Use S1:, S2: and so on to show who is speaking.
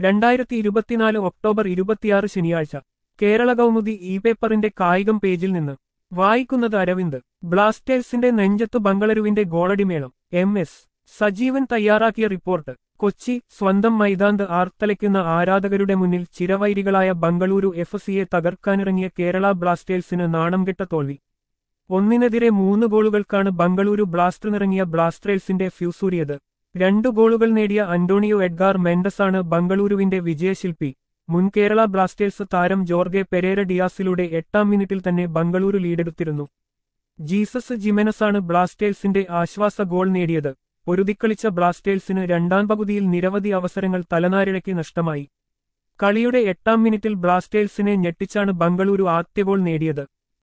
S1: രണ്ടായിരത്തി ഇരുപത്തിനാല് ഒക്ടോബർ ഇരുപത്തിയാറ് ശനിയാഴ്ച കേരള കൗമുദി ഇ പേപ്പറിന്റെ കായികം പേജിൽ നിന്ന് വായിക്കുന്നത് അരവിന്ദ് ബ്ലാസ്റ്റേഴ്സിന്റെ നെഞ്ചത്തു ബംഗളരുവിന്റെ ഗോളടിമേളം എം എസ് സജീവൻ തയ്യാറാക്കിയ റിപ്പോർട്ട് കൊച്ചി സ്വന്തം മൈതാന്ത് ആർത്തലയ്ക്കുന്ന ആരാധകരുടെ മുന്നിൽ ചിരവൈരികളായ ബംഗളൂരു എഫ് സിയെ തകർക്കാനിറങ്ങിയ കേരള ബ്ലാസ്റ്റേഴ്സിന് നാണംകെട്ട തോൽവി ഒന്നിനെതിരെ മൂന്ന് ഗോളുകൾക്കാണ് ബംഗളൂരു ബ്ലാസ്റ്ററിനിറങ്ങിയ ബ്ലാസ്റ്റേഴ്സിന്റെ ഫ്യൂസൂരിയത് രണ്ടു ഗോളുകൾ നേടിയ അന്റോണിയോ എഡ്ഗാർ മെൻഡസാണ് ബംഗളൂരുവിന്റെ വിജയശില്പി മുൻ കേരള ബ്ലാസ്റ്റേഴ്സ് താരം ജോർഗെ പെരേര ഡിയാസിലൂടെ എട്ടാം മിനിറ്റിൽ തന്നെ ബംഗളൂരു ലീഡെടുത്തിരുന്നു ജീസസ് ജിമെനസാണ് ബ്ലാസ്റ്റേഴ്സിന്റെ ആശ്വാസ ഗോൾ നേടിയത് പൊരുതിക്കളിച്ച ബ്ലാസ്റ്റേഴ്സിന് രണ്ടാം പകുതിയിൽ നിരവധി അവസരങ്ങൾ തലനാരിഴയ്ക്ക് നഷ്ടമായി കളിയുടെ എട്ടാം മിനിറ്റിൽ ബ്ലാസ്റ്റേഴ്സിനെ ഞെട്ടിച്ചാണ് ബംഗളൂരു ആദ്യ ഗോൾ നേടിയത്